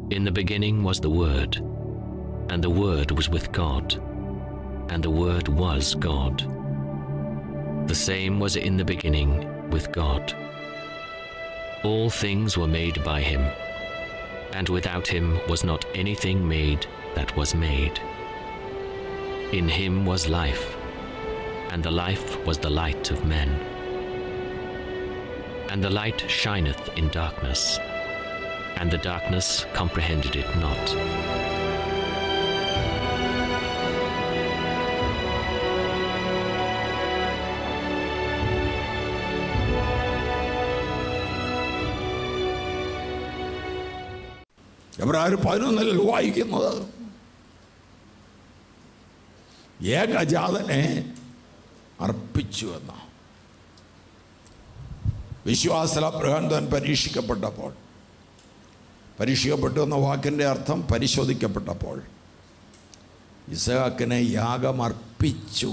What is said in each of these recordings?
In the beginning was the Word, and the Word was with God, and the Word was God. The same was in the beginning with God. All things were made by him, and without him was not anything made that was made. In him was life, and the life was the light of men. And the light shineth in darkness, and the darkness comprehended it not. എബ്രാഹിം പതിനൊന്നിൽ വായിക്കുന്നത് ഏകജാതനെ അർപ്പിച്ചു എന്ന വിശ്വാസല പ്രകാന്തൻ പരീക്ഷിക്കപ്പെട്ടപ്പോൾ പരീക്ഷിക്കപ്പെട്ടു എന്ന വാക്കിൻ്റെ അർത്ഥം പരിശോധിക്കപ്പെട്ടപ്പോൾ ഇസഹാക്കിനെ യാഗമർപ്പിച്ചു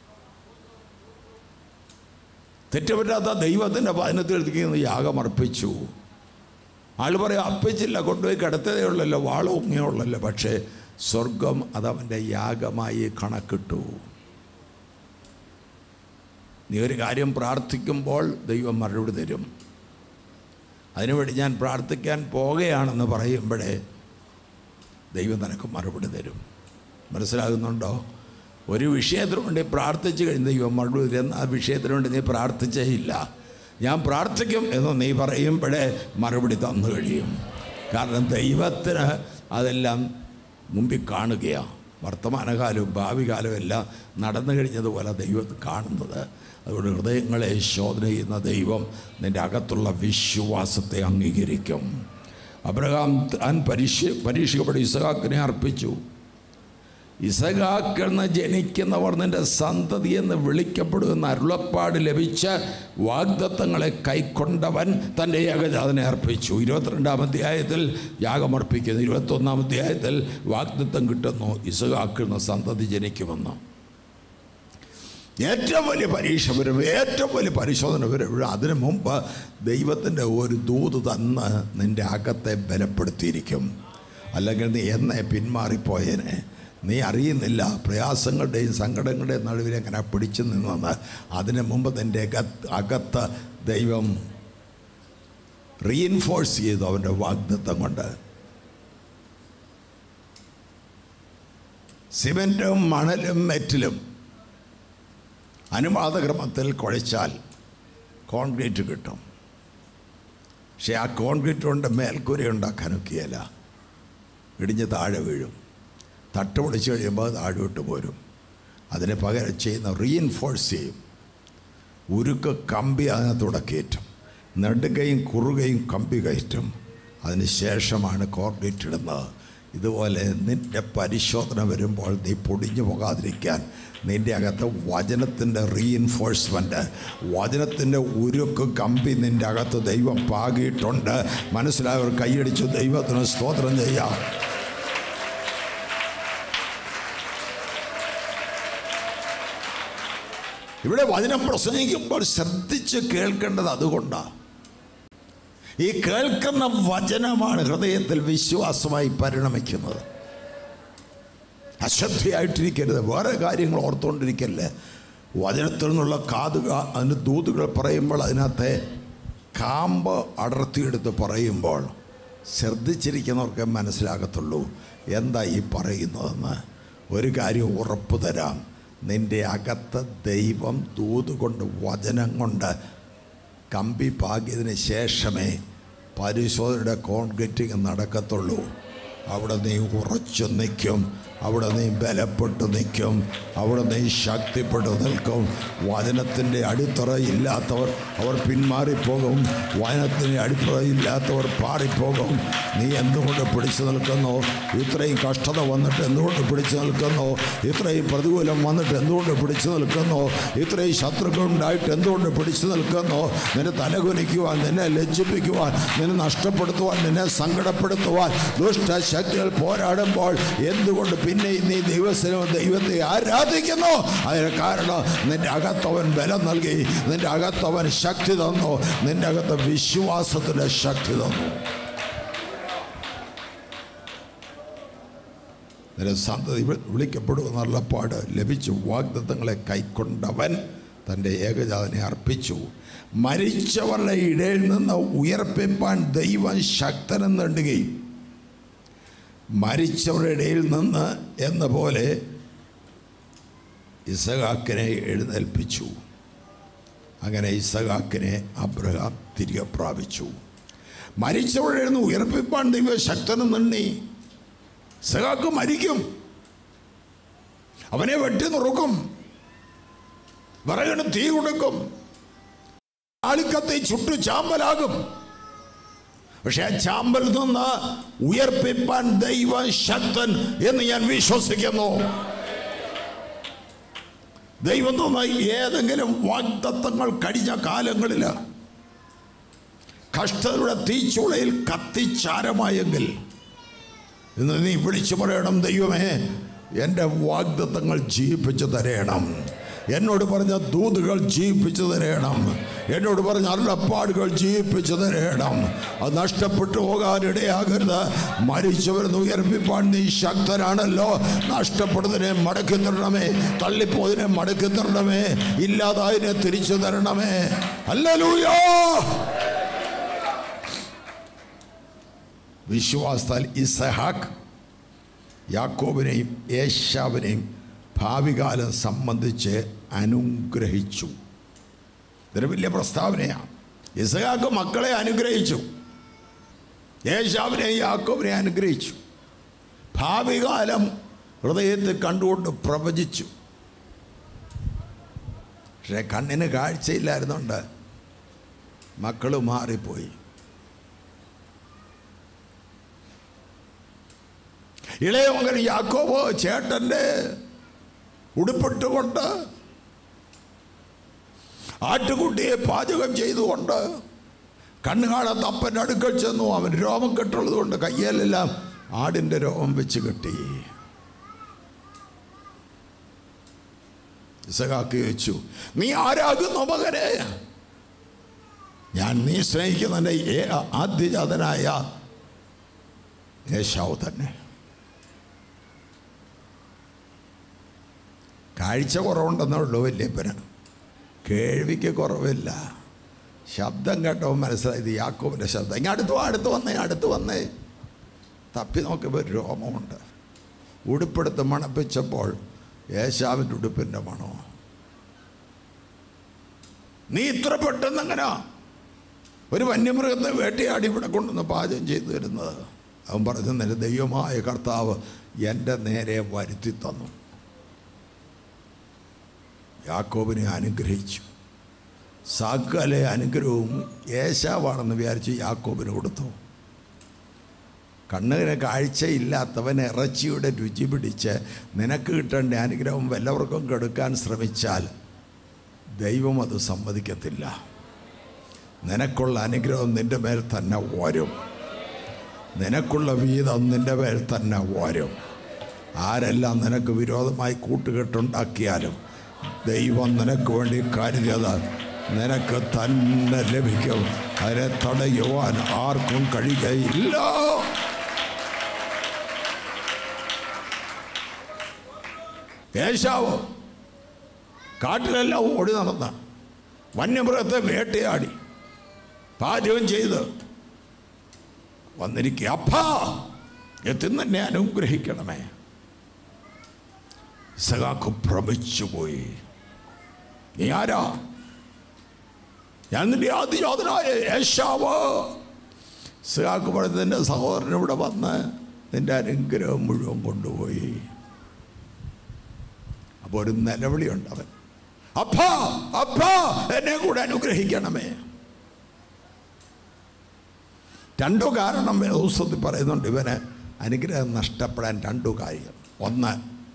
തെറ്റുപറ്റാത്ത ദൈവത്തിൻ്റെ വചനത്തിൽ എഴുതിക്കുന്നത് യാഗമർപ്പിച്ചു ആൾ പറയും അപ്പിച്ചില്ല കൊണ്ടുപോയി കിടത്തതേ ഉള്ളല്ലോ വാളൊങ്ങിയേ ഉള്ളല്ലോ പക്ഷേ സ്വർഗം അതവൻ്റെ യാഗമായി കണക്കിട്ടു നീ ഒരു കാര്യം പ്രാർത്ഥിക്കുമ്പോൾ ദൈവം മറുപടി തരും അതിനുവേണ്ടി ഞാൻ പ്രാർത്ഥിക്കാൻ പോകുകയാണെന്ന് പറയുമ്പോഴേ ദൈവം നിനക്ക് മറുപടി തരും മനസ്സിലാകുന്നുണ്ടോ ഒരു വിഷയത്തിന് വേണ്ടി പ്രാർത്ഥിച്ചു കഴിഞ്ഞ് ദൈവം മറുപടി തരും ആ വിഷയത്തിന് വേണ്ടി നീ പ്രാർത്ഥിച്ചേ ഇല്ല ഞാൻ പ്രാർത്ഥിക്കും എന്ന് നീ പറയുമ്പോഴേ മറുപടി തന്നു കഴിയും കാരണം ദൈവത്തിന് അതെല്ലാം മുമ്പിൽ കാണുകയാണ് വർത്തമാനകാലവും ഭാവി കാലവും എല്ലാം നടന്നു കഴിഞ്ഞതുപോലെ ദൈവം കാണുന്നത് അതുകൊണ്ട് ഹൃദയങ്ങളെ ശോധന ചെയ്യുന്ന ദൈവം നിൻ്റെ അകത്തുള്ള വിശ്വാസത്തെ അംഗീകരിക്കും അബ്രഹാം താൻ പരീക്ഷ പരീക്ഷിക്കപ്പെട്ട് ഇസഹാക്കിനെ അർപ്പിച്ചു ഇസഹാക്കിൽ നിന്ന് ജനിക്കുന്നവർ നിന്റെ സന്തതി എന്ന് വിളിക്കപ്പെടുമെന്ന് അരുളപ്പാട് ലഭിച്ച വാഗ്ദത്തങ്ങളെ കൈക്കൊണ്ടവൻ തൻ്റെ ഏകജാതനെ അർപ്പിച്ചു ഇരുപത്തിരണ്ടാം അധ്യായത്തിൽ യാഗമർപ്പിക്കുന്നു ഇരുപത്തൊന്നാം അധ്യായത്തിൽ വാഗ്ദത്തം കിട്ടുന്നു ഇസഹാക്കിൽ നിന്ന് സന്തതി ജനിക്കുമെന്ന് ഏറ്റവും വലിയ പരീക്ഷ വരും ഏറ്റവും വലിയ പരിശോധന വരും അതിനു മുമ്പ് ദൈവത്തിൻ്റെ ഒരു ദൂത് തന്ന് നിൻ്റെ അകത്തെ ബലപ്പെടുത്തിയിരിക്കും അല്ലെങ്കിൽ നീ എന്നെ പിന്മാറിപ്പോയേനെ നീ അറിയുന്നില്ല പ്രയാസങ്ങളുടെയും സങ്കടങ്ങളുടെയും നടുവിൽ എങ്ങനെ പിടിച്ചു നിന്നെന്ന് അതിനു മുമ്പ് നിൻ്റെ അകത്ത് അകത്ത് ദൈവം റീഇൻഫോഴ്സ് ചെയ്തു അവൻ്റെ വാഗ്ദത്തം കൊണ്ട് സിമെൻറ്റും മണലും മെറ്റിലും അനുപാതക്രമത്തിൽ കുഴച്ചാൽ കോൺക്രീറ്റ് കിട്ടും പക്ഷേ ആ കോൺക്രീറ്റ് കൊണ്ട് മേൽക്കൂര ഉണ്ടാക്കാനൊക്കെയല്ല ഇടിഞ്ഞ് താഴെ വീഴും തട്ട് പൊളിച്ച് കഴിയുമ്പോൾ താഴോട്ട് പോരും അതിന് പകരം ചെയ്യുന്ന റീഇൻഫോഴ്സ് ചെയ്യും ഉരുക്ക് കമ്പി അതിനകത്തൂടെ കയറ്റും നെടുകയും കുറുകയും കമ്പി കയറ്റും അതിന് ശേഷമാണ് കോർഡിനേറ്റ് ഇടുന്നത് ഇതുപോലെ നിൻ്റെ പരിശോധന വരുമ്പോൾ നീ പൊടിഞ്ഞു പോകാതിരിക്കാൻ നിൻ്റെ അകത്ത് വചനത്തിൻ്റെ റീഇൻഫോഴ്സ്മെൻറ്റ് വചനത്തിൻ്റെ ഉരുക്ക് കമ്പി നിൻ്റെ അകത്ത് ദൈവം പാകിയിട്ടുണ്ട് മനസ്സിലായവർ കൈയടിച്ചു ദൈവത്തിന് സ്തോത്രം ചെയ്യാം ഇവിടെ വചനം പ്രസംഗിക്കുമ്പോൾ ശ്രദ്ധിച്ച് കേൾക്കേണ്ടത് അതുകൊണ്ടാണ് ഈ കേൾക്കുന്ന വചനമാണ് ഹൃദയത്തിൽ വിശ്വാസമായി പരിണമിക്കുന്നത് അശ്രദ്ധയായിട്ടിരിക്കരുത് വേറെ കാര്യങ്ങൾ ഓർത്തുകൊണ്ടിരിക്കല്ലേ വചനത്തിൽ നിന്നുള്ള കാതുക അതിന് ദൂതുകൾ പറയുമ്പോൾ അതിനകത്തെ കാമ്പ് അടർത്തിയെടുത്ത് പറയുമ്പോൾ ശ്രദ്ധിച്ചിരിക്കുന്നവർക്ക് മനസ്സിലാകത്തുള്ളൂ എന്താ ഈ പറയുന്നതെന്ന് ഒരു കാര്യം ഉറപ്പു തരാം നിൻ്റെ അകത്ത് ദൈവം ദൂതുകൊണ്ട് വചനം കൊണ്ട് കമ്പി പാകിയതിന് ശേഷമേ പരിശോധനയുടെ കോൺക്രീറ്റിങ് നടക്കത്തുള്ളൂ അവിടെ നീ ഉറച്ചു നിൽക്കും അവിടെ നീ ബലപ്പെട്ട് നിൽക്കും അവിടെ നീ ശക്തിപ്പെട്ട് നിൽക്കും വചനത്തിൻ്റെ അടിത്തറ ഇല്ലാത്തവർ അവർ പിന്മാറിപ്പോകും വചനത്തിൻ്റെ അടിത്തറ ഇല്ലാത്തവർ പാറിപ്പോകും നീ എന്തുകൊണ്ട് പിടിച്ചു നിൽക്കുന്നു ഇത്രയും കഷ്ടത വന്നിട്ട് എന്തുകൊണ്ട് പിടിച്ചു നിൽക്കുന്നു ഇത്രയും പ്രതികൂലം വന്നിട്ട് എന്തുകൊണ്ട് പിടിച്ചു നിൽക്കുന്നു ഇത്രയും ശത്രുക്കൾ ഉണ്ടായിട്ട് എന്തുകൊണ്ട് പിടിച്ചു നിൽക്കുന്നു നിന്നെ തലകുനിക്കുവാൻ നിന്നെ ലജ്ജിപ്പിക്കുവാൻ നിന്നെ നഷ്ടപ്പെടുത്തുവാൻ നിന്നെ സങ്കടപ്പെടുത്തുവാൻ ദുഷ്ടശക്തികൾ പോരാടുമ്പോൾ എന്തുകൊണ്ട് പിന്നെയും നീ ദൈവസ്ഥനും ദൈവത്തെ ആരാധിക്കുന്നു അതിന് കാരണം നിന്റെ അകത്തവൻ ബലം നൽകി നിന്റെ അകത്തവൻ ശക്തി തന്നു നിന്റെ അകത്ത് വിശ്വാസത്തിൻ്റെ ശക്തി തന്നു നിന്റെ സന്തതി വി- വിളിക്കപ്പെടുമെന്ന അരുളപ്പാട് ലഭിച്ചു വാഗ്ദത്തങ്ങളെ കൈക്കൊണ്ടവൻ തൻ്റെ ഏകജാതനെ അർപ്പിച്ചു മരിച്ചവരുടെ ഇടയിൽ നിന്ന് ഉയർപ്പിപ്പാൻ ദൈവം ശക്തനെന്നുണ്ടുകയും മരിച്ചവരുടെ ഇടയിൽ നിന്ന് എന്ന പോലെ ഇസഹാക്കിനെ എഴുന്നേൽപ്പിച്ചു അങ്ങനെ ഇസഹാക്കിനെ അബ്രഹാം തിരികെ പ്രാപിച്ചു മരിച്ചവരുടെ നിന്ന് ഉയർപ്പിപ്പാൻ ദൈവം ശക്തനെന്നുണ്ണി ഇസഹാക്ക് മരിക്കും അവനെ വെട്ടി നുറുക്കും വിറകിന് തീ കൊടുക്കും ആളിക്കത്തെ ചുട്ടു ചാമ്പലാകും പക്ഷെ ആ ചാമ്പൽ നിന്ന് ഉയർപ്പിപ്പാൻ ദൈവ ശക്തൻ എന്ന് ഞാൻ വിശ്വസിക്കുന്നു ദൈവം തന്ന ഏതെങ്കിലും വാഗ്ദത്തങ്ങൾ കഴിഞ്ഞ കാലങ്ങളിൽ കഷ്ടതയുടെ തീച്ചുളയിൽ കത്തിച്ചാരമായെങ്കിൽ ഇന്ന് നീ വിളിച്ചു പറയണം ദൈവമേ എൻ്റെ വാഗ്ദത്തങ്ങൾ ജീവിപ്പിച്ചു തരയണം എന്നോട് പറഞ്ഞ ദൂതുകൾ ജീവിപ്പിച്ചു തരയണം എന്നോട് പറഞ്ഞ അരുളപ്പാടുകൾ ജീവിപ്പിച്ചു തരയണം അത് നഷ്ടപ്പെട്ടു പോകാനിടയാകരുത് മരിച്ചവരെന്ന് ഉയർപ്പിപ്പാൻ നീ ശക്തനാണല്ലോ നഷ്ടപ്പെടുന്നതിനെ മടക്കി തരണമേ തള്ളിപ്പോയതിനെ മടക്കി തരണമേ ഇല്ലാതായതിനെ തിരിച്ചു തരണമേ അല്ലലൂയോ വിശ്വാസത്താൽ ഇസഹാക്ക് യാക്കോബിനെയും ഏശാവിനെയും ഭാവികാലം സംബന്ധിച്ച് അനുഗ്രഹിച്ചു ഇതൊരു വലിയ പ്രസ്താവനയാണ് ഇസഹാക്ക് മക്കളെ അനുഗ്രഹിച്ചു ഏശാവിനെയും യാക്കോബിനെ അനുഗ്രഹിച്ചു ഭാവികാലം ഹൃദയത്തിൽ കണ്ടുകൊണ്ട് പ്രവചിച്ചു പക്ഷേ കണ്ണിന് കാഴ്ചയില്ലായിരുന്നുണ്ട് മക്കൾ മാറിപ്പോയി ഇളയ മകൻ യാക്കോബ് ചേട്ടൻ്റെ ഉടുപ്പിട്ടുകൊണ്ട് ആട്ടുകുട്ടിയെ പാചകം ചെയ്തുകൊണ്ട് കണ്ണു കാണാത്ത അപ്പൻ്റെ അടുക്കൽ ചെന്നു അവൻ രോമം കെട്ടുള്ളത് കൊണ്ട് കയ്യേലെല്ലാം ആടിൻ്റെ രോമം വെച്ച് കെട്ടി ഇസഹാക്ക് ചോദിച്ചു നീ ആരാകുന്നു മകനെ ഞാൻ നീ സ്നേഹിക്കുന്ന എൻ്റെ ഏ- ആദ്യജാതനായ യേശാവ് തന്നെ കാഴ്ച കുറവുണ്ടെന്നുള്ളൂ വല്യപ്പന് കേൾവിക്ക് കുറവില്ല ശബ്ദം കേട്ടവൻ മനസ്സിലായത് യാക്കോബിൻ്റെ ശബ്ദം ഇങ്ങ് അടുത്ത് വാ അടുത്ത് വന്നേ അടുത്ത് വന്നേ തപ്പി നോക്കിയപ്പോൾ ഒരു രോമമുണ്ട് ഉടുപ്പെടുത്ത് മണപ്പിച്ചപ്പോൾ യേശാവിൻ്റെ ഉടുപ്പിൻ്റെ മണോ നീ ഇത്ര പെട്ടെന്ന് എങ്ങനാ ഒരു വന്യമൃഗത്തെ വേട്ടയാടി ഇവിടെ കൊണ്ടുവന്ന് പാചകം ചെയ്തു തരുന്നത് അവൻ പറഞ്ഞു നിന്റെ ദൈവമായ കർത്താവ് എൻ്റെ നേരെ വരുത്തി തന്നു യാക്കോബിനെ അനുഗ്രഹിച്ചു സാക്കലെ അനുഗ്രഹവും ഏശാവാണെന്ന് വിചാരിച്ച് യാക്കോബിന് കൊടുത്തു കണ്ണിന് കാഴ്ചയില്ലാത്തവൻ ഇറച്ചിയുടെ രുചി പിടിച്ച് നിനക്ക് കിട്ടേണ്ട അനുഗ്രഹം വല്ലവർക്കും കെടുക്കാൻ ശ്രമിച്ചാൽ ദൈവം അത് സമ്മതിക്കത്തില്ല നിനക്കുള്ള അനുഗ്രഹം നിൻ്റെ മേൽ തന്നെ വരും നിനക്കുള്ള വീതം നിൻ്റെ മേൽ തന്നെ വരും ആരെല്ലാം നിനക്ക് വിരോധമായി കൂട്ടുകെട്ടുണ്ടാക്കിയാലും ദൈവം നിനക്ക് വേണ്ടി കരുതിയത് നിനക്ക് തന്നെ ലഭിക്കും അതിനെ തടയുവാൻ ആർക്കും കഴിയുകയില്ല ഏശാവ് കാട്ടിലെല്ലാം ഓടി നടന്ന വന്യമൃഗത്തെ വേട്ടയാടി പാചകം ചെയ്ത് വന്നിരിക്കുക അപ്പാ എത്തുന്ന എന്നെ അനുഗ്രഹിക്കണമേ സഖാക്ക് ഭ്രമിച്ചുപോയി നീ ആരാ ഞാൻ നിന്റെ ആദ്യജാതനായ യേശാവ് സഖാക്ക് പറഞ്ഞ നിന്റെ സഹോദരൻ ഇവിടെ വന്ന് നിന്റെ അനുഗ്രഹം മുഴുവൻ കൊണ്ടുപോയി അപ്പോൾ ഒരു നിലവിളിയുണ്ട് അവൻ അപ്പാ അപ്പാ എന്നെ കൂടെ അനുഗ്രഹിക്കണമേ രണ്ടു കാരണം വേദപുസ്തകത്തിൽ പറയുന്നുണ്ട് ഇവന് അനുഗ്രഹം നഷ്ടപ്പെടാൻ രണ്ടു കാര്യം ഒന്ന്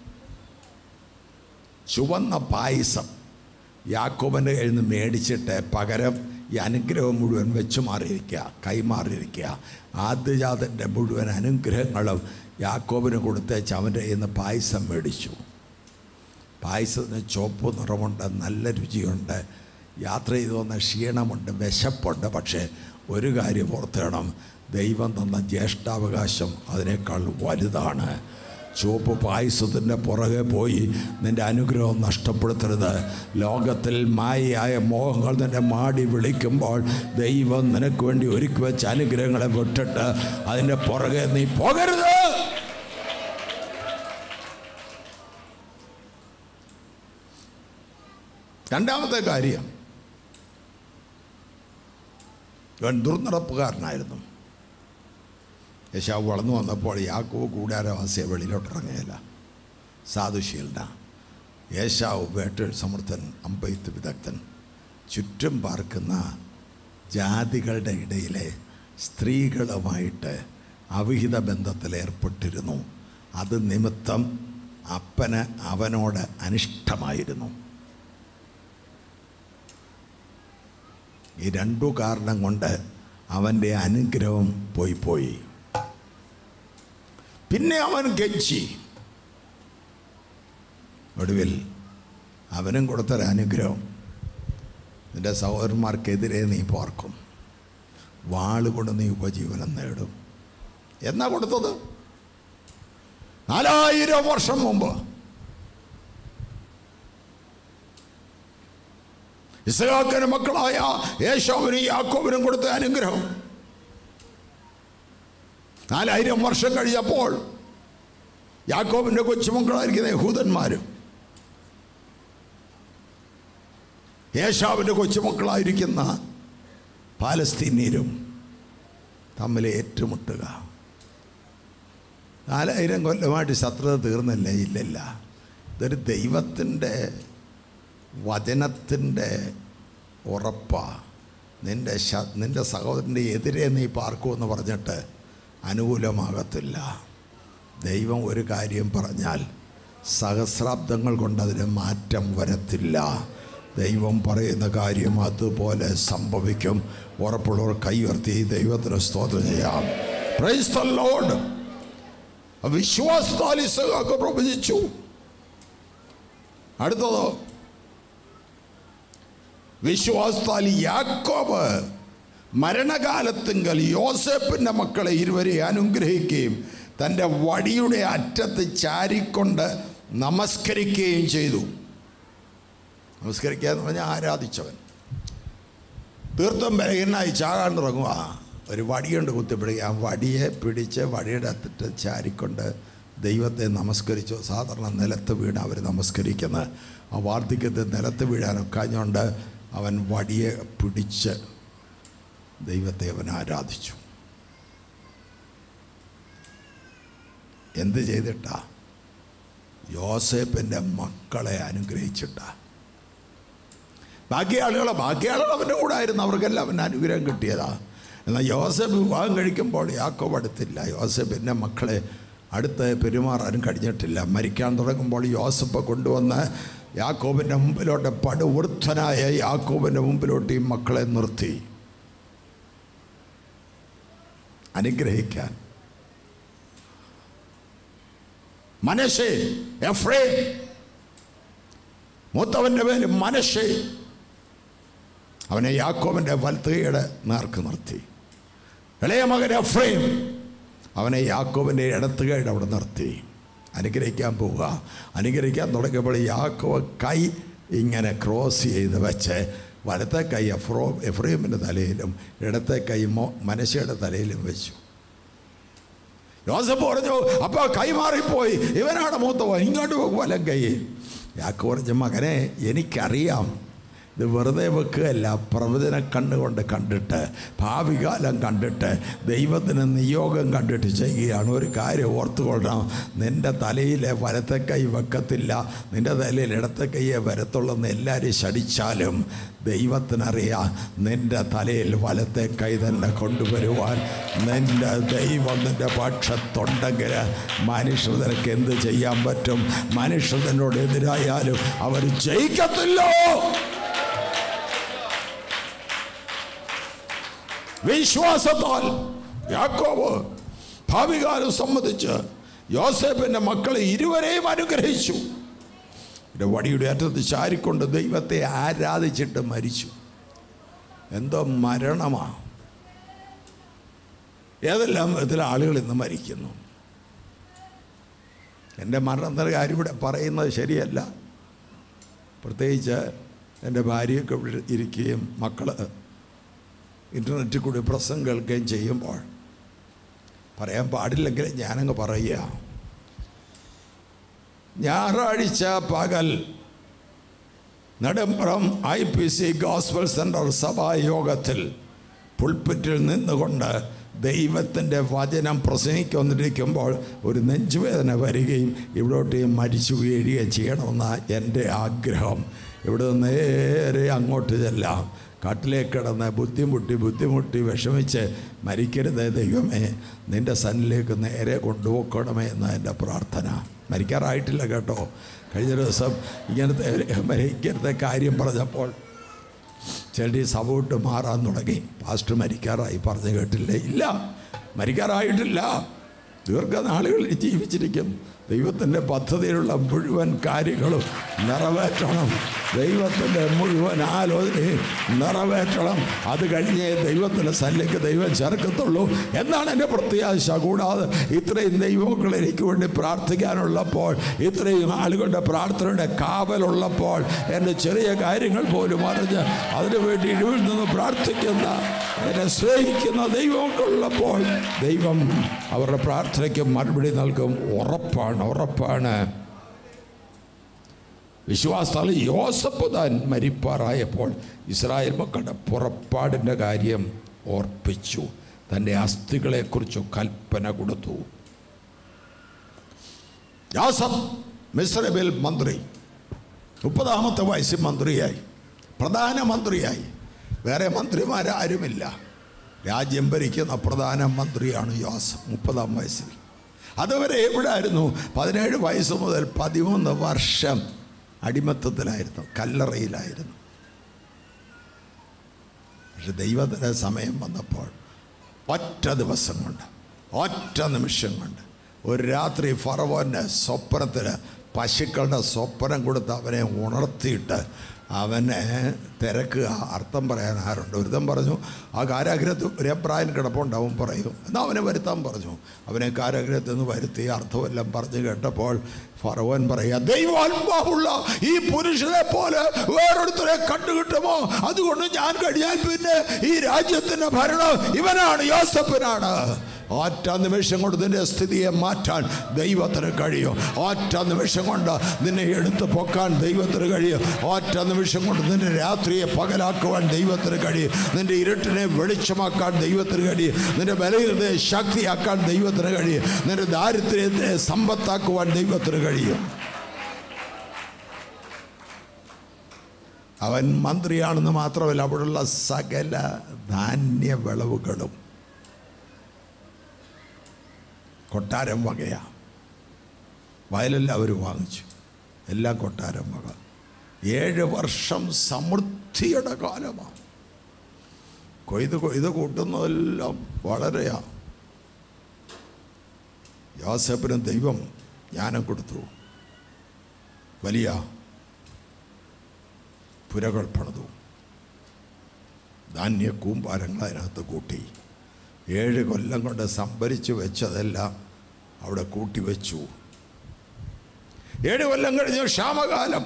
ചുവന്ന പായസം യാക്കോബൻ്റെ കയ്യിൽ നിന്ന് മേടിച്ചിട്ട് പകരം ഈ അനുഗ്രഹം മുഴുവൻ വെച്ച് മാറിയിരിക്കുക കൈമാറിയിരിക്കുക ആദ്യജാതൻ്റെ മുഴുവൻ അനുഗ്രഹങ്ങളും യാക്കോബിന് കൊടുത്തേച്ച് അവൻ്റെ കയ്യിൽ നിന്ന് പായസം മേടിച്ചു പായസത്തിന് ചുവപ്പ് നിറമുണ്ട് നല്ല രുചിയുണ്ട് യാത്ര ചെയ്തു വന്ന ക്ഷീണമുണ്ട് വിശപ്പുണ്ട് പക്ഷേ ഒരു കാര്യം ഓർത്തേണം ദൈവം തന്ന ജ്യേഷ്ഠാവകാശം അതിനേക്കാൾ വലുതാണ് ചുവപ്പ് പായസത്തിൻ്റെ പുറകെ പോയി നിൻ്റെ അനുഗ്രഹം നഷ്ടപ്പെടുത്തരുത് ലോകത്തിൽ മായയായ മോഹങ്ങൾ നിന്നെ മാടി വിളിക്കുമ്പോൾ ദൈവം നിനക്ക് വേണ്ടി ഒരുക്കി വെച്ച അനുഗ്രഹങ്ങളെ വിട്ടിട്ട് അതിൻ്റെ പുറകെ നീ പോകരുത് രണ്ടാമത്തെ കാര്യം ഇവൻ ദുർനടപ്പുകാരനായിരുന്നു യശാവ് വളർന്നു വന്നപ്പോൾ യാക്കോവ് കൂടാരവാസിയെ വെളിയിലോട്ടിറങ്ങിയില്ല സാധുശീലന യേശാവ് വേട്ട സമർത്ഥൻ അമ്പെയ്ത്ത് വിദഗ്ധൻ ചുറ്റും പാർക്കുന്ന ജാതികളുടെ ഇടയിലെ സ്ത്രീകളുമായിട്ട് അവിഹിത ബന്ധത്തിൽ ഏർപ്പെട്ടിരുന്നു അത് നിമിത്തം അപ്പന് അവനോട് അനിഷ്ടമായിരുന്നു ഈ രണ്ടു കാരണം കൊണ്ട് അവൻ്റെ അനുഗ്രഹം പോയി പോയി പിന്നെ അവൻ ഗജ്ജി ഒടുവിൽ അവനും കൊടുത്തൊരു അനുഗ്രഹം നിന്റെ സഹോദരന്മാർക്കെതിരെ നീ പാർക്കും വാള് കൊണ്ട് നീ ഉപജീവനം നേടും എന്നാ കൊടുത്തത് നാലായിരം വർഷം മുമ്പ് ഇസഹാക്കിന് മക്കളായ യേശോവിനും യാക്കോവിനും കൊടുത്ത അനുഗ്രഹം നാലായിരം വർഷം കഴിഞ്ഞപ്പോൾ യാക്കോബിൻ്റെ കൊച്ചുമക്കളായിരിക്കുന്ന യഹൂദന്മാരും യേശാവിൻ്റെ കൊച്ചുമക്കളായിരിക്കുന്ന പാലസ്തീനീരും തമ്മിൽ ഏറ്റുമുട്ടുക നാലായിരം കൊല്ലമായിട്ട് ശത്രുത തീർന്നില്ല ഇല്ലല്ല ഇതൊരു ദൈവത്തിൻ്റെ വചനത്തിൻ്റെ ഉറപ്പാ നിൻ്റെ ശ നിൻ്റെ സഹോദരൻ്റെ എതിരെ നീ പാർക്കുമെന്ന് പറഞ്ഞിട്ട് അനുകൂലമാകത്തില്ല ദൈവം ഒരു കാര്യം പറഞ്ഞാൽ സഹസ്രാബ്ദങ്ങൾ കൊണ്ട് അതിന് മാറ്റം വരത്തില്ല ദൈവം പറയുന്ന കാര്യം അതുപോലെ സംഭവിക്കും ഉറപ്പുള്ളവർ കൈയുയർത്തി ദൈവത്തിന് സ്തോത്രം ചെയ്യാം പ്രൈസ് ദ ലോർഡ് വിശ്വാസത്താൽ ഇസഹാക്ക് പ്രവചിച്ചു അടുത്തതോ വിശ്വാസത്താൽ യാക്കോബ് മരണകാലത്തിങ്കൽ യോസേപ്പിൻ്റെ മക്കളെ ഇരുവരെ അനുഗ്രഹിക്കുകയും തൻ്റെ വടിയുടെ അറ്റത്ത് ചാരിക്കൊണ്ട് നമസ്കരിക്കുകയും ചെയ്തു നമസ്കരിക്കുക എന്ന് പറഞ്ഞാൽ ആരാധിച്ചവൻ തീർത്തും ബലഹീനായി ചാകാൻ തുടങ്ങുക ഒരു വടിയുണ്ട് കുത്തിപ്പിടിക്കുക ആ വടിയെ പിടിച്ച് വടിയുടെ അത്തിട്ട് ചാരിക്കൊണ്ട് ദൈവത്തെ നമസ്കരിച്ചു സാധാരണ നിലത്ത് വീണ് അവർ നമസ്കരിക്കുന്നത് ആ വാർദ്ധക്യത്തിൽ നിലത്ത് വീഴാനൊക്കാഞ്ഞുകൊണ്ട് അവൻ വടിയെ പിടിച്ച് ദൈവത്തെ അവൻ ആരാധിച്ചു എന്ത് ചെയ്തിട്ടാ യോസേപ്പിൻ്റെ മക്കളെ അനുഗ്രഹിച്ചിട്ടാ ബാക്കി ആളുകൾ ബാക്കി ആളുകൾ അവൻ്റെ കൂടെ ആയിരുന്നു അവർക്കെല്ലാം അവൻ്റെ അനുഗ്രഹം കിട്ടിയതാ എന്നാൽ യോസഫ് വിവാഹം കഴിക്കുമ്പോൾ യാക്കോബ് അടുത്തില്ല യോസഫിൻ്റെ മക്കളെ അടുത്ത് പെരുമാറാനും കഴിഞ്ഞിട്ടില്ല മരിക്കാൻ തുടങ്ങുമ്പോൾ യോസഫ് കൊണ്ടുവന്ന് യാക്കോബിൻ്റെ മുമ്പിലോട്ട് പടുവൃദ്ധനായ യാക്കോബിൻ്റെ മുമ്പിലോട്ട് ഈ മക്കളെ നിർത്തി അനുഗ്രഹിക്കാൻ മനശേ എഫ്രേ മൂത്തവൻ്റെ പേര് മനശേ അവനെ യാക്കോബിൻ്റെ വലത്തുകയുടെ നേർക്ക് നിർത്തി ഇളയ മകൻ എഫ്രൈം അവനെ യാക്കോബിൻ്റെ ഇടത്തുകയുടെ അവിടെ നിർത്തി അനുഗ്രഹിക്കാൻ പോവുക അനുഗ്രഹിക്കാൻ തുടങ്ങിയപ്പോൾ യാക്കോബ് കൈ ഇങ്ങനെ ക്രോസ് ചെയ്ത് വെച്ച് വലത്തെ കൈ എഫ്രോ എഫ്രൈമിൻ്റെ തലയിലും ഇടത്തെ കൈ മോ മനശയുടെ തലയിലും വെച്ചു യോസഫ് പറഞ്ഞു അപ്പോൾ കൈമാറിപ്പോയി ഇവനാണ് മൂത്തവൻ ഇങ്ങോട്ട് പോകും വലം കൈ യാക്കോ പറഞ്ഞു മകനെ എനിക്കറിയാം ഇത് വെറുതെ വെക്കുകയല്ല പ്രവചന കണ്ണുകൊണ്ട് കണ്ടിട്ട് ഭാവി കാലം കണ്ടിട്ട് ദൈവത്തിന് നിയോഗം കണ്ടിട്ട് ചെയ്യുകയാണ് ഒരു കാര്യം ഓർത്തുകൊള്ളണം നിൻ്റെ തലയിലെ വലത്തെ കൈ വെക്കത്തില്ല നിൻ്റെ തലയിൽ ഇടത്തെ കൈയെ വരത്തുള്ളെന്ന് എല്ലാവരും ശടിച്ചാലും ദൈവത്തിനറിയാം നിൻ്റെ തലയിൽ വലത്തെ കൈ തന്നെ കൊണ്ടുവരുവാൻ നിൻ്റെ ദൈവം നിൻ്റെ പക്ഷത്തുണ്ടെങ്കിൽ മനുഷ്യർ നിനക്ക് എന്ത് ചെയ്യാൻ പറ്റും മനുഷ്യനോട് എതിരായാലും അവർ ജയിക്കത്തില്ലോ വിശ്വാസത്താൽ യാക്കോബ് ഭാവികാലം സംബന്ധിച്ച് യോസേഫിൻ്റെ മക്കളെ ഇരുവരെയും അനുഗ്രഹിച്ചു എൻ്റെ വടിയുടെ അറ്റത്ത് ചാരിക്കൊണ്ട് ദൈവത്തെ ആരാധിച്ചിട്ട് മരിച്ചു എന്തോ മരണമാണ് ഏതെല്ലാം വിധത്തിൽ ആളുകൾ ഇന്ന് മരിക്കുന്നു എൻ്റെ മരണത്തിൻ്റെ കാര്യം ഇവിടെ പറയുന്നത് ശരിയല്ല പ്രത്യേകിച്ച് എൻ്റെ ഭാര്യയൊക്കെ ഇവിടെ ഇരിക്കുകയും മക്കൾ ഇൻ്റർനെറ്റിൽ കൂടി പ്രസംഗം കേൾക്കുകയും ചെയ്യുമ്പോൾ പറയാൻ പാടില്ലെങ്കിൽ ഞാനങ്ങ് പറയുക ഞായറാഴ്ച പകൽ Nedumbram I P C gospel centre സഭായോഗത്തിൽ പുൾപ്പിറ്റിൽ നിന്നുകൊണ്ട് ദൈവത്തിൻ്റെ വചനം പ്രസംഗിക്കൊന്നിരിക്കുമ്പോൾ ഒരു നെഞ്ചുവേദന വരികയും ഇവിടോട്ട് മരിച്ചു വീഴുകയും ചെയ്യണമെന്ന എൻ്റെ ആഗ്രഹം ഇവിടെ നിന്ന് നേരെ അങ്ങോട്ട് ചെല്ലാം കാട്ടിലേക്ക് കിടന്ന് ബുദ്ധിമുട്ടി ബുദ്ധിമുട്ടി വിഷമിച്ച് മരിക്കരുത് ദൈവമേ നിൻ്റെ സന്നിലേക്ക് നേരെ കൊണ്ടുപോക്കണമേ എന്ന എൻ്റെ പ്രാർത്ഥന മരിക്കാറായിട്ടില്ല കേട്ടോ കഴിഞ്ഞ ദിവസം ഇങ്ങനത്തെ മരിക്കരുത്തെ കാര്യം പറഞ്ഞപ്പോൾ ചിലർ സഭ വിട്ട് മാറാൻ തുടങ്ങി പാസ്റ്റർ മരിക്കാറായി പറഞ്ഞു കേട്ടില്ലേ ഇല്ല മരിക്കാറായിട്ടില്ല ദീർഘനാളുകളിൽ ജീവിച്ചിരിക്കും ദൈവത്തിൻ്റെ പദ്ധതിയിലുള്ള മുഴുവൻ കാര്യങ്ങളും നിറവേറ്റണം ദൈവത്തിൻ്റെ മുഴുവൻ ആലോചനയും നിറവേറ്റണം അത് കഴിഞ്ഞേ ദൈവത്തിൻ്റെ സന്നിധിക്ക് ദൈവം ചേർക്കത്തുള്ളൂ എന്നാണ് എൻ്റെ പ്രത്യാശ കൂടാതെ ഇത്രയും ദൈവമക്കൾ എനിക്ക് വേണ്ടി പ്രാർത്ഥിക്കാനുള്ളപ്പോൾ ഇത്രയും ആളുകളുടെ പ്രാർത്ഥനയുടെ കാവലുള്ളപ്പോൾ എൻ്റെ ചെറിയ കാര്യങ്ങൾ പോലും അറിഞ്ഞ് അതിനു വേണ്ടി ഇടിവിൽ നിന്ന് പ്രാർത്ഥിക്കുന്ന എന്നെ സ്നേഹിക്കുന്ന ദൈവമക്കളുള്ളപ്പോൾ ദൈവം അവരുടെ പ്രാർത്ഥനയ്ക്ക് മറുപടി നൽകും ഉറപ്പാണ് ഉറപ്പാണ് വിശ്വാസത്താൽ യോസഫ് താൻ മരിപ്പാറായപ്പോൾ ഇസ്രായേൽ മക്കളുടെ പുറപ്പാടിൻ്റെ കാര്യം ഓർപ്പിച്ചു തൻ്റെ അസ്ഥികളെക്കുറിച്ച് കൽപ്പന കൊടുത്തു യോസഫ് മിസ്രബിൽ മന്ത്രി മുപ്പതാമത്തെ വയസ്സിൽ മന്ത്രിയായി പ്രധാനമന്ത്രിയായി വേറെ മന്ത്രിമാരാരുമില്ല രാജ്യം ഭരിക്കുന്ന പ്രധാനമന്ത്രിയാണ് യോസഫ് മുപ്പതാം വയസ്സിൽ അതുവരെ എവിടായിരുന്നു പതിനേഴ് വയസ്സ് മുതൽ പതിമൂന്ന് വർഷം അടിമത്തത്തിലായിരുന്നു കല്ലറയിലായിരുന്നു പക്ഷെ ദൈവത്തിൻ്റെ സമയം വന്നപ്പോൾ ഒറ്റ ദിവസം കൊണ്ട് ഒറ്റ നിമിഷം കൊണ്ട് ഒരു രാത്രി ഫറവോൻ്റെ സ്വപ്നത്തിൽ പശുക്കളുടെ സ്വപ്നം കൊടുത്ത് അവനെ ഉണർത്തിയിട്ട് അവനെ തിരക്കുക അർത്ഥം പറയാൻ ആരുണ്ട് ഒരുത്തൻ പറഞ്ഞു ആ കാരാഗ്രഹത്തിൽ ഒരു എബ്രായൻ കിടപ്പുണ്ടാവും പറയും എന്നാൽ അവനെ വരുത്താൻ പറഞ്ഞു അവനെ കാരാഗ്രഹത്തിൽ നിന്ന് വരുത്തി അർത്ഥമെല്ലാം പറഞ്ഞു കേട്ടപ്പോൾ ഫറവൻ പറയുക ദൈവാത്മാവുള്ള ഈ പുരുഷനെ പോലെ വേറൊരുത്തരെ കണ്ടുകിട്ടുമോ അതുകൊണ്ട് ഞാൻ കഴിഞ്ഞാൽ പിന്നെ ഈ രാജ്യത്തിൻ്റെ ഭരണം ഇവനാണ് യോസഫിനാണ് ഒറ്റ നിമിഷം കൊണ്ട് നിന്റെ സ്ഥിതിയെ മാറ്റാൻ ദൈവത്തിന് കഴിയും ഒറ്റ നിമിഷം കൊണ്ട് നിന്നെ എടുത്ത് പൊക്കാൻ ദൈവത്തിന് കഴിയും ഒറ്റ നിമിഷം കൊണ്ട് നിന്റെ രാത്രിയെ പകലാക്കുവാൻ ദൈവത്തിന് കഴിയും നിന്റെ ഇരുട്ടിനെ വെളിച്ചമാക്കാൻ ദൈവത്തിന് കഴിയും നിന്റെ ബലഹീനതയെ ശക്തിയാക്കാൻ ദൈവത്തിന് കഴിയും നിന്റെ ദാരിദ്ര്യത്തെ സമ്പത്താക്കുവാൻ ദൈവത്തിന് കഴിയും അവൻ മന്ത്രിയാണെന്ന് മാത്രമല്ല അവിടെയുള്ള സകല ധാന്യ വിളവുകളും കൊട്ടാരം വകയാ വയലെല്ലാം അവർ വാങ്ങിച്ചു എല്ലാം കൊട്ടാരം വക ഏഴ് വർഷം സമൃദ്ധിയുടെ കാലമാണ് കൊയ്ത് കൊയ്ത് കൂട്ടുന്നതെല്ലാം വളരെയാ യോസഫിന് ദൈവം ജ്ഞാനം കൊടുത്തു വലിയ പുരകൾ പണിതു ധാന്യ കൂമ്പാരങ്ങൾ അതിനകത്ത് കൂട്ടി ഏഴ് കൊല്ലം കൊണ്ട് സംഭരിച്ചു വെച്ചതെല്ലാം അവിടെ കൂട്ടി വെച്ചു ഏഴ് കൊല്ലം കഴിഞ്ഞു ക്ഷാമകാലം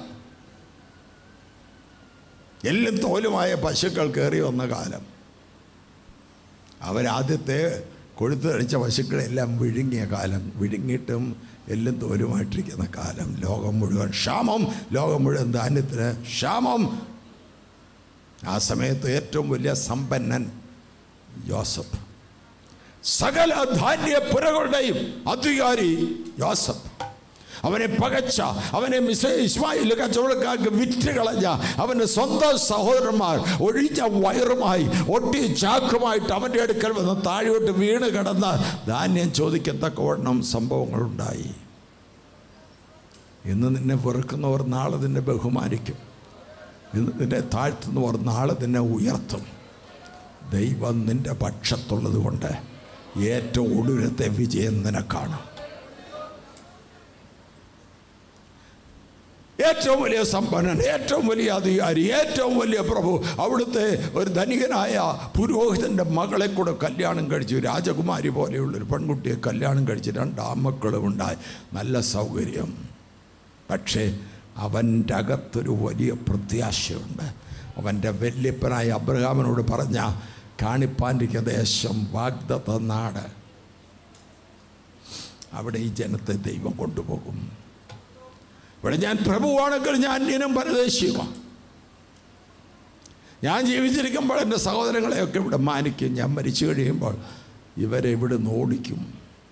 എല്ലും തോലുമായ പശുക്കൾ കയറി വന്ന കാലം അവരാദ്യത്തെ കൊഴുത്ത് കഴിച്ച പശുക്കളെല്ലാം വിഴുങ്ങിയ കാലം വിഴുങ്ങിയിട്ടും എല്ലും തോലുമായിട്ടിരിക്കുന്ന കാലം ലോകം മുഴുവൻ ക്ഷാമം ലോകം മുഴുവൻ ധാന്യത്തിന് ക്ഷാമം ആ സമയത്ത് ഏറ്റവും വലിയ സമ്പന്നൻ ജോസഫ് സകല ധാന്യ പുരകളുടെയും അധികാരി യോസഫ് അവനെ പകച്ച അവനെ മിസ് ഇസ്മായിൽ കച്ചവടക്കാർക്ക് വിറ്റ് കളഞ്ഞ അവൻ്റെ സ്വന്തം സഹോദരന്മാർ ഒഴിഞ്ഞ വയറുമായി ഒട്ടി ചാക്കുമായിട്ട് അവൻ്റെ അടുക്കൽ വന്ന് താഴോട്ട് വീണ് കിടന്ന് ധാന്യം ചോദിക്കത്തക്കവണ്ണം സംഭവങ്ങളുണ്ടായി ഇന്ന് നിന്നെ വെറുക്കുന്നവർ നാളെ നിന്നെ ബഹുമാനിക്കും ഇന്ന് നിന്നെ താഴ്ത്തുന്നവർ നാളെ നിന്നെ ഉയർത്തും ദൈവം നിന്റെ പക്ഷത്തുള്ളത് കൊണ്ട് ഏറ്റവും ഒടുവിലത്തെ വിജയം നിനക്കാണ് ഏറ്റവും വലിയ സമ്പന്നൻ ഏറ്റവും വലിയ അധികാരി ഏറ്റവും വലിയ പ്രഭു അവിടുത്തെ ഒരു ധനികനായ പുരോഹിതൻ്റെ മകളെ കൂടെ കല്യാണം കഴിച്ചു രാജകുമാരി പോലെയുള്ളൊരു പെൺകുട്ടിയെ കല്യാണം കഴിച്ച് രണ്ട് ആമക്കളും ഉണ്ടായി നല്ല സൗകര്യം പക്ഷേ അവൻ്റെ അകത്തൊരു വലിയ പ്രത്യാശയുണ്ട് അവൻ്റെ വല്യപ്പനായ അബ്രഹാമിനോട് പറഞ്ഞ കാണിപ്പാൻഡിക്ക ദേശം വാഗ്ദത്ത നാട് അവിടെ ഈ ജനത്തെ ദൈവം കൊണ്ടുപോകും ഇവിടെ ഞാൻ പ്രഭുവാണെങ്കിൽ ഞാൻ അന്യനും പരദേശിയുമാണ് ഞാൻ ജീവിച്ചിരിക്കുമ്പോൾ എൻ്റെ സഹോദരങ്ങളെയൊക്കെ ഇവിടെ മാനിക്കും ഞാൻ മരിച്ചു കഴിയുമ്പോൾ ഇവരെ ഇവിടെ ഓടിക്കും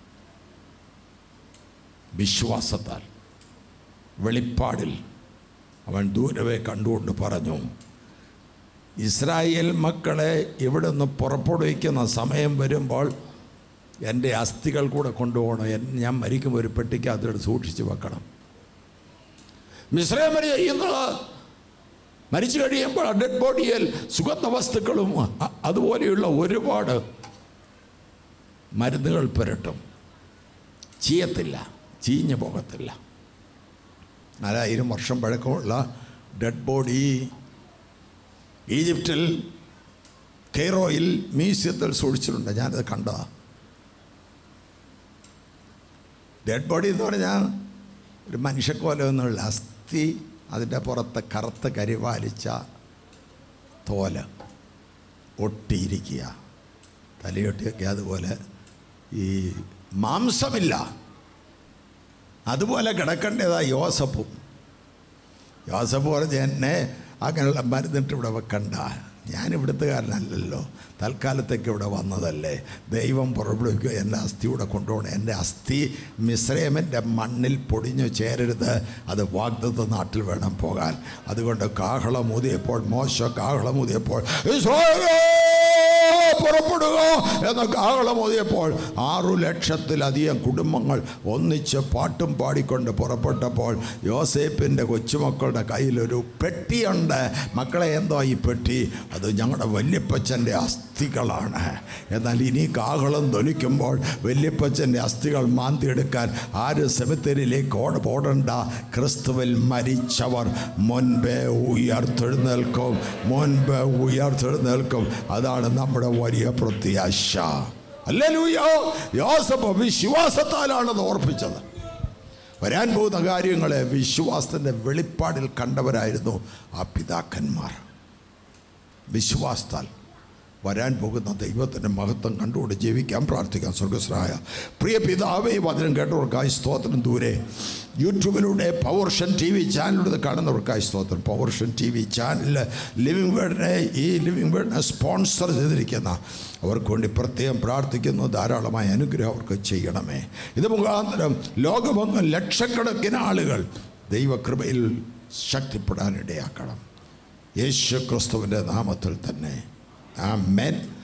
വിശ്വാസത്താൽ വെളിപ്പാടിൽ അവൻ ദൂരവെ കണ്ടുകൊണ്ട് പറഞ്ഞു ഇസ്രായേൽ മക്കളെ ഇവിടെ നിന്ന് പുറപ്പെടുവിക്കുന്ന സമയം വരുമ്പോൾ എൻ്റെ അസ്ഥികൾ കൂടെ കൊണ്ടുപോകണം എൻ- ഞാൻ മരിക്കുമ്പോൾ ഒരു പെട്ടിക്കകത്തോട് സൂക്ഷിച്ച് വെക്കണം മിശ്രമര ചെയ്യുന്നത് മരിച്ചു കഴിയുമ്പോൾ ഡെഡ് ബോഡിയിൽ സുഗന്ധ വസ്തുക്കളും അ- അതുപോലെയുള്ള ഒരുപാട് മരുന്നുകൾ പുരട്ടും ചീയത്തില്ല ചീഞ്ഞു പോകത്തില്ല നാലായിരം വർഷം പഴക്കമുള്ള ഡെഡ് ബോഡി ഈജിപ്തിൽ കെയ്റോയിൽ മ്യൂസിയത്തിൽ സൂക്ഷിച്ചിട്ടുണ്ട് ഞാനത് കണ്ടതാ ഡെഡ് ബോഡി എന്ന് പറഞ്ഞാൽ ഒരു മനുഷ്യക്കോലമൊന്നുമില്ല അസ്ഥി അതിൻ്റെ പുറത്ത് കറുത്ത കരിവാലിച്ച തോല് ഒട്ടിയിരിക്കുക തലയൊട്ടിയൊക്കെ അതുപോലെ ഈ മാംസമില്ല അതുപോലെ കിടക്കേണ്ടതാ യോസഫും യോസഫ് പറഞ്ഞ് എന്നെ അങ്ങനെയുള്ള മരുന്നിട്ട് ഇവിടെ വെക്കണ്ട ഞാൻ ഇവിടുത്തുകാരനല്ലല്ലോ തൽക്കാലത്തേക്ക് ഇവിടെ വന്നതല്ലേ ദൈവം പുറപ്പെടുവിക്കുക എൻ്റെ അസ്ഥി ഇവിടെ കൊണ്ടുപോകണം എൻ്റെ അസ്ഥി മിശ്രയമിൻ്റെ മണ്ണിൽ പൊടിഞ്ഞു ചേരരുത് അത് വാഗ്ദത്ത നാട്ടിൽ വേണം പോകാൻ അതുകൊണ്ട് കാഹളമൂതിയപ്പോൾ മോശ കാഹളമൂതിയപ്പോൾ "ഇസ്രായേലേ, പുറപ്പെടുക എന്ന കാഹളമോതിയപ്പോൾ ആറു ലക്ഷത്തിലധികം കുടുംബങ്ങൾ ഒന്നിച്ച് പാട്ടും പാടിക്കൊണ്ട് പുറപ്പെട്ടപ്പോൾ യോസേപ്പിൻ്റെ കൊച്ചുമക്കളുടെ കയ്യിലൊരു പെട്ടിയുണ്ട് മക്കളെ എന്തോ ഈ പെട്ടി അത് ഞങ്ങളുടെ വല്യപ്പച്ചൻ്റെ അസ്ഥികളാണ് എന്നാൽ ഇനി കാഹളം ധ്വനിക്കുമ്പോൾ വല്യപ്പച്ചൻ്റെ അസ്ഥികൾ മാന്തിയെടുക്കാൻ ആര് സെമിത്തേരിയിലേക്ക് ഓട ഓടണ്ട ക്രിസ്തുവിൽ മരിച്ചവർ മുൻപേ ഉയർത്തെഴുന്നേൽക്കും മുൻപേ ഉയർത്തെഴുന്നേൽക്കും അതാണ് നമ്മുടെ വലിയ പ്രത്യാശ അല്ലൂയോ യോസഫ് വിശ്വാസത്താലാണ് അത് ഓർപ്പിച്ചത് വരാൻ പോകുന്ന കാര്യങ്ങളെ വിശ്വാസത്തിൻ്റെ വെളിപ്പാടിൽ കണ്ടവരായിരുന്നു ആ പിതാക്കന്മാർ വിശ്വാസത്താൽ വരാൻ പോകുന്ന ദൈവത്തിൻ്റെ മഹത്വം കണ്ടുകൊണ്ട് ജീവിക്കാൻ പ്രാർത്ഥിക്കാം സ്വർഗസ്രായ പ്രിയ പിതാവേ ഈ വചനം കേട്ടവർക്കായി സ്തോത്രം ദൂരെ യൂട്യൂബിലൂടെ പവർഷൻ ടി വി ചാനലിലൂടെ കാണുന്നവർക്കായി സ്തോത്രം പവർഷൻ ടി വി ചാനലിൽ ലിവിങ് വേർഡിനെ ഈ ലിവിങ് വേർഡിനെ സ്പോൺസർ ചെയ്തിരിക്കുന്ന അവർക്ക് വേണ്ടി പ്രത്യേകം പ്രാർത്ഥിക്കുന്നു ധാരാളമായ അനുഗ്രഹം അവർക്ക് ചെയ്യണമേ ഇത് മുഖാന്തരം ലോകമെങ്ങും ലക്ഷക്കണക്കിന് ആളുകൾ ദൈവകൃപയിൽ ശക്തിപ്പെടാനിടയാക്കണം യേശു ക്രിസ്തുവിൻ്റെ നാമത്തിൽ തന്നെ ആമേൻ